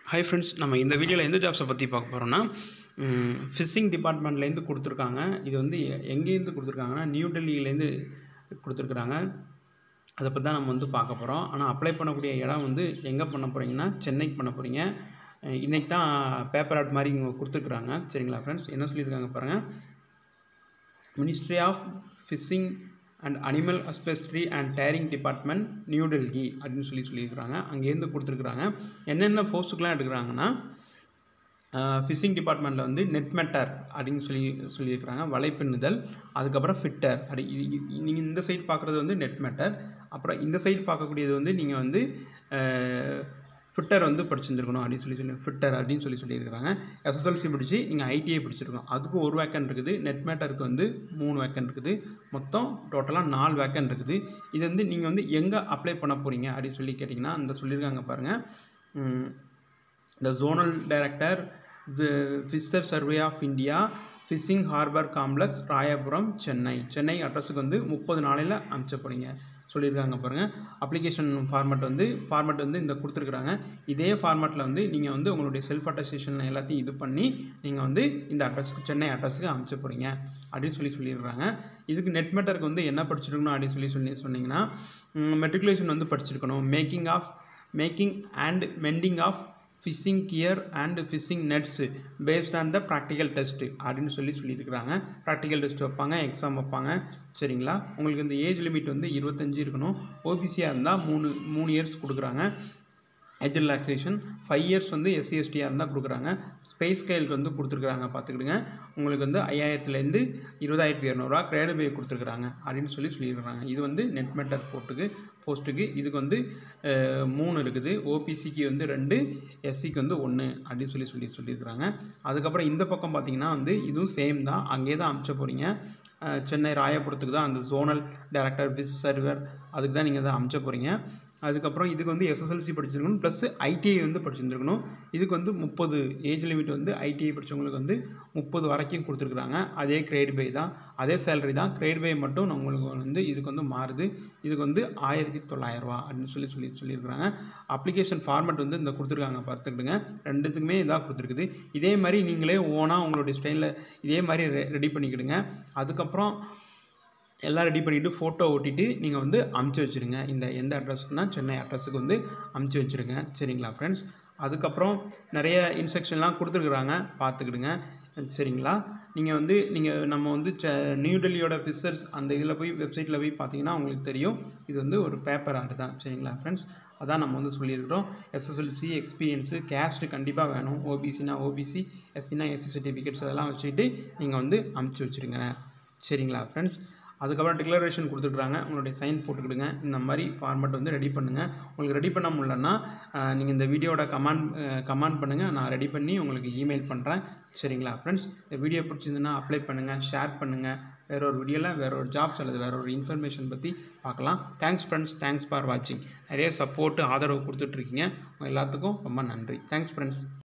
hi friends நம்ம இந்த வீடியோவில் எந்த ஜாப்ஸை பற்றி பார்க்க போகிறோம்னா ஃபிஷிங் டிபார்ட்மெண்ட்லேருந்து கொடுத்துருக்காங்க இது வந்து எ- எங்கேருந்து கொடுத்துருக்காங்கன்னா நியூ டெல்லியிலேருந்து கொடுத்துருக்குறாங்க அதை பற்றி தான் நம்ம வந்து பார்க்க போகிறோம் ஆனால் அப்ளை பண்ணக்கூடிய இடம் வந்து எங்கே பண்ண போகிறீங்கன்னா சென்னைக்கு பண்ண போகிறீங்க இன்றைக்கி தான் பேப்பர் அவுட் மாதிரி இவங்க கொடுத்துருக்குறாங்க சரிங்களா ஃப்ரெண்ட்ஸ் என்ன சொல்லியிருக்காங்க பாருங்கள் ministry of fishing and animal husbandry and dairying department new Delhi அப்படின்னு சொல்லி சொல்லியிருக்கிறாங்க அங்கேருந்து கொடுத்துருக்குறாங்க என்னென்ன போஸ்ட்டுக்கெலாம் எடுக்கிறாங்கன்னா ஃபிஷிங் டிபார்ட்மெண்ட்டில் வந்து நெட் மெட்டர் அப்படின்னு சொல்லி சொல்லியிருக்கிறாங்க வலைப்பின்னுதல் அதுக்கப்புறம் ஃபிட்டர் அப்படி இது நீங்கள் இந்த சைடு பார்க்குறது வந்து நெட் மெட்டர் அப்புறம் இந்த சைடு பார்க்கக்கூடியது வந்து நீங்கள் வந்து ஃபிட்டர் வந்து படிச்சிருந்துருக்கணும் அப்படின்னு சொல்லி சொல்லி ஃபிட்டர் அப்படின்னு சொல்லி சொல்லியிருக்கிறாங்க எஸ்எஸ்எல்சி படித்து நீங்கள் ஐடிஐ படிச்சிருக்கணும் அதுக்கு ஒரு வேக்கன் இருக்குது நெட் மேட்டருக்கு வந்து மூணு வேக்கன் இருக்குது மொத்தம் டோட்டலாக நாலு வேக்கன் இருக்குது இது வந்து நீங்கள் வந்து எங்கே அப்ளை பண்ண போகிறீங்க அப்படின்னு சொல்லி கேட்டிங்கன்னா அந்த சொல்லியிருக்காங்க பாருங்கள் the zonal director the fisher survey of India fishing harbour complex Royapuram Chennai Chennai அட்ரஸுக்கு வந்து முப்பது நாளையில் அனுப்பிச்ச போகிறீங்க சொல்லியிருக்காங்க பாருங்கள் அப்ளிகேஷன் ஃபார்மேட் வந்து ஃபார்மேட் வந்து இந்த கொடுத்துருக்குறாங்க இதே ஃபார்மேட்டில் வந்து நீங்கள் வந்து உங்களுடைய செல்ஃப் அட்டஸ்டேஷன் எல்லாத்தையும் இது பண்ணி நீங்கள் வந்து இந்த அட்ரஸ்க்கு சென்னை அட்ரஸுக்கு அனுப்பிச்ச போகிறீங்க அப்படின்னு சொல்லி சொல்லிடுறாங்க இதுக்கு நெட் மேட்டருக்கு வந்து என்ன படிச்சிருக்கணும் அப்படின்னு சொல்லி சொல்லி சொன்னீங்கன்னா மெட்ரிகுலேஷன் வந்து படிச்சிருக்கணும் making of making and mending of fishing gear and fishing nets based on the practical test அப்படின்னு சொல்லி சொல்லியிருக்கிறாங்க ப்ராக்டிக்கல் டெஸ்ட் வைப்பாங்க எக்ஸாம் வைப்பாங்க சரிங்களா உங்களுக்கு இந்த ஏஜ் லிமிட் வந்து இருபத்தஞ்சி இருக்கணும் ஓபிசியாக இருந்தால் மூணு மூணு இயர்ஸ் கொடுக்குறாங்க ஏஜ் ரிலாக்ஸேஷன் ஃபைவ் இயர்ஸ் வந்து எஸ்சி எஸ்டியாக இருந்தால் கொடுக்குறாங்க ஸ்பேஸ் ஸ்கேலுக்கு வந்து கொடுத்துருக்குறாங்க பார்த்துக்கிடுங்க உங்களுக்கு வந்து ஐயாயிரத்துலேருந்து இருபதாயிரத்தி இரநூறுவா கிரேடு பே கொடுத்துருக்குறாங்க அப்படின்னு சொல்லி சொல்லியிருக்கிறாங்க இது வந்து நெட் மெட்டர் போட்டுக்கு போஸ்ட்டுக்கு இதுக்கு வந்து அஹ், மூணு இருக்குது ஓபிசிக்கு வந்து ரெண்டு எஸ்சிக்கு வந்து ஒன்று அப்படின்னு சொல்லி சொல்லி சொல்லியிருக்கிறாங்க அதுக்கப்புறம் இந்த பக்கம் பார்த்தீங்கன்னா வந்து இதுவும் சேம் தான் அங்கேயே தான் அனுப்பிச்ச போகிறீங்க அஹ், சென்னை ராயபுரத்துக்கு தான் அந்த ஜோனல் டைரக்டர் பிஸ் சர்வர் அதுக்கு தான் நீங்கள் தான் அனுப்பிச்ச போகிறீங்க அதுக்கப்புறம் இதுக்கு வந்து எஸ்எஸ்எல்சி படிச்சிருக்கணும் ப்ளஸ் ஐடிஐ வந்து படிச்சிருந்துருக்கணும் இதுக்கு வந்து முப்பது ஏஜ் லிமிட் வந்து ஐடிஐ படித்தவங்களுக்கு வந்து முப்பது வரைக்கும் கொடுத்துருக்குறாங்க அதே கிரேட் பே தான் அதே சேலரி தான் கிரேட் பே மட்டும் உங்களுக்கு வந்து இதுக்கு வந்து மாறுது இதுக்கு வந்து ஆயிரத்தி தொள்ளாயிரரூவா அப்படின்னு சொல்லி சொல்லி சொல்லியிருக்கிறாங்க அப்ளிகேஷன் ஃபார்மேட் வந்து இந்த கொடுத்துருக்காங்க பார்த்துக்கிடுங்க ரெண்டுத்துக்குமே இதாக கொடுத்துருக்குது இதே மாதிரி நீங்களே ஓனாக உங்களுடைய ஸ்டைலில் இதே மாதிரி ரெடி பண்ணிக்கிடுங்க அதுக்கப்புறம் எல்லாம் ரெடி பண்ணிவிட்டு ஃபோட்டோ ஓட்டிட்டு நீங்கள் வந்து அமுச்சு வச்சுருங்க இந்த எந்த அட்ரஸ்க்குனா சென்னை அட்ரஸுக்கு வந்து அமுச்சு வச்சுருங்க சரிங்களா ஃப்ரெண்ட்ஸ் அதுக்கப்புறம் நிறைய இன்ஸ்ட்ரக்ஷன்லாம் கொடுத்துருக்குறாங்க பார்த்துக்கிடுங்க சரிங்களா நீங்கள் வந்து நீங்கள் நம்ம வந்து செ நியூ டெல்லியோட பிக்சர்ஸ் அந்த இதில் போய் வெப்சைட்டில் போய் பார்த்தீங்கன்னா உங்களுக்கு தெரியும் இது வந்து ஒரு பேப்பர் ஆர்ட் தான் சரிங்களா ஃப்ரெண்ட்ஸ் அதான் நம்ம வந்து சொல்லியிருக்கிறோம் எஸ்எஸ்எல்சி எக்ஸ்பீரியன்ஸு கேஸ்ட்டு கண்டிப்பாக வேணும் ஓபிசினா ஓபிசி எஸ்சினா எஸ்சி சர்டிஃபிகேட்ஸ் அதெல்லாம் வச்சுக்கிட்டு நீங்கள் வந்து அமுச்சு வச்சுருங்க சரிங்களா ஃப்ரெண்ட்ஸ் அதுக்கப்புறம் டிக்ளரேஷன் கொடுத்துட்றாங்க உங்களுடைய சைன் போட்டுக்கிடுங்க இந்த மாதிரி ஃபார்மேட் வந்து ரெடி பண்ணுங்கள் உங்களுக்கு ரெடி பண்ண முடியலன்னா நீங்கள் இந்த வீடியோட கமெண்ட் கமெண்ட் பண்ணுங்கள் நான் ரெடி பண்ணி உங்களுக்கு இமெயில் பண்ணுறேன் சரிங்களா ஃப்ரெண்ட்ஸ் இந்த வீடியோ பிடிச்சிருந்துன்னா அப்ளை பண்ணுங்கள் ஷேர் பண்ணுங்கள் வேற ஒரு வீடியோவில் வேற ஒரு ஜாப்ஸ் அல்லது வேற ஒரு இன்ஃபர்மேஷன் பற்றி பார்க்கலாம் தேங்க்ஸ் ஃப்ரெண்ட்ஸ் தேங்க்ஸ் ஃபார் வாட்சிங் நிறைய சப்போர்ட்டு ஆதரவு கொடுத்துட்ருக்கீங்க உங்கள் எல்லாத்துக்கும் ரொம்ப நன்றி தேங்க்ஸ் ஃப்ரெண்ட்ஸ்